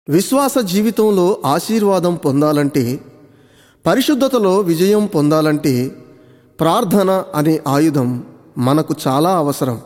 విశ్వాస జీవితంలో ఆశీర్వాదం పొందాలంటే పరిశుద్ధతలో విజయం పొందాలంటే ప్రార్థన అనే ఆయుధం మనకు చాలా అవసరం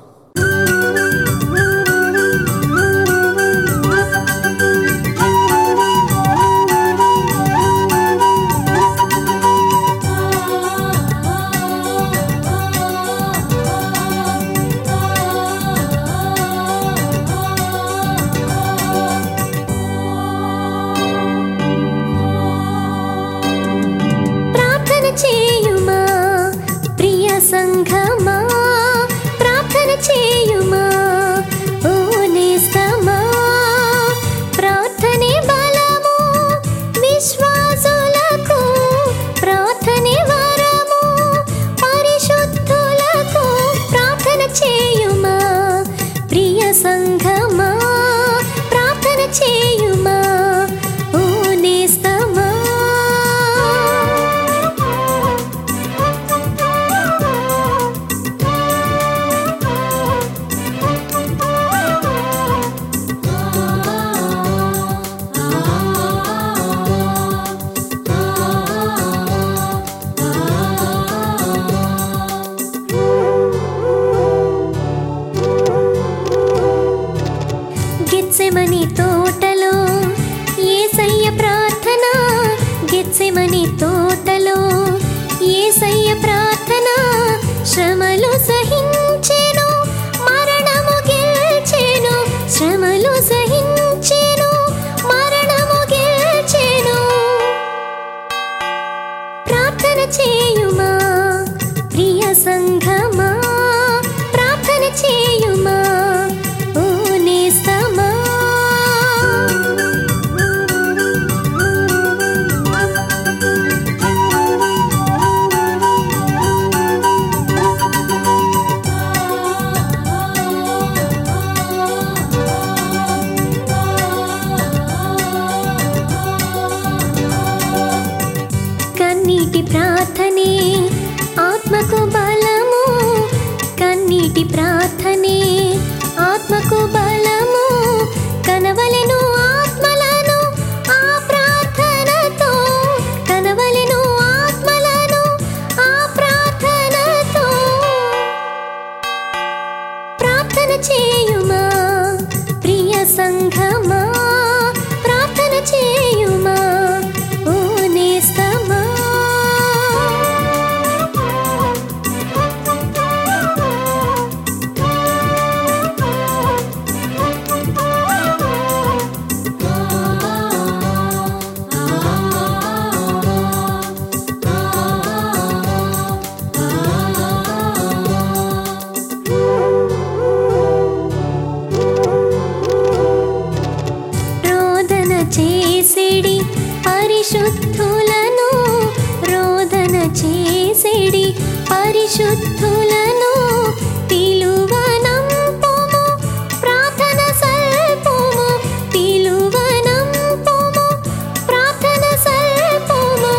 ప్రార్థన చేయుమా ప్రియ సంఘమా ప్రార్థన చేయుమా ఓ నేస్తమా ప్రార్థనే బలము విశ్వాసులకు ప్రార్థనే వరము పరిశుద్ధులకు ప్రార్థన చేయుమా ప్రియ సంఘమా ప్రార్థన చేయుమా ఓ నేస్తమా గెత్సెమని తోటలో ఏసయ్య ప్రార్థన గెత్సెమని తోటలో ఏసయ్య ప్రార్థన శ్రమలు సహించెను మరణము గెలిచెను శ్రమలు సహించెను మరణము గెలిచెను ప్రార్థన చేయుమా ప్రియ సంఘమా ప్రార్థన చేయుమా ఓ నేస్తమా కన్నీటి ప్రార్థనే ఆత్మకు బలము కన్నీటి ప్రార్థనే ఆత్మకు బలము కనవలెను ఆత్మలను ఆ ప్రార్థనతో కనవలెను ఆత్మలను ఆ ప్రార్థనతో ప్రార్థన చేయుమా ప్రియ సంఘమా ప్రార్థన చేయుమా ఓ నేస్తమా రోదన చేసిడి పరిశుద్ధులను రోదన చేసిడి పరిశుద్ధులను పిలువనంపుము ప్రార్థన సల్పుము పిలువనంపుము ప్రార్థన సల్పుము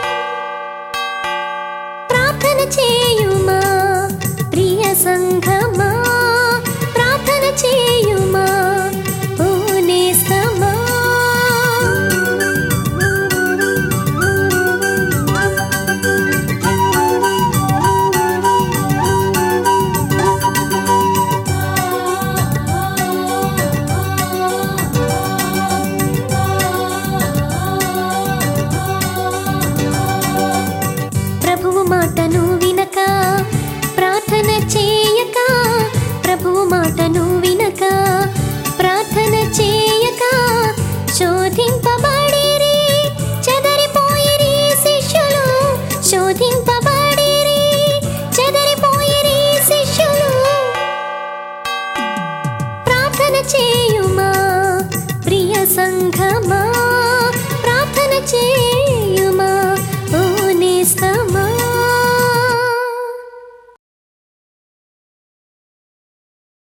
ప్రార్థన చేయుమా ప్రియ సంఘమా ప్రార్థన చేయుమా ఓ నేస్తమా ప్రభువు మాటను వినక ప్రార్థన చేయక ప్రభువు మాటను వినక ప్రార్థన చేయక శోధింపబడిరి చెదరిపోయిరి శిష్యులు శోధింపబడిరి చెదరిపోయిరి శిష్యులు ప్రార్థన చేయుమా ప్రియ సంఘమా ప్రార్థన చేయ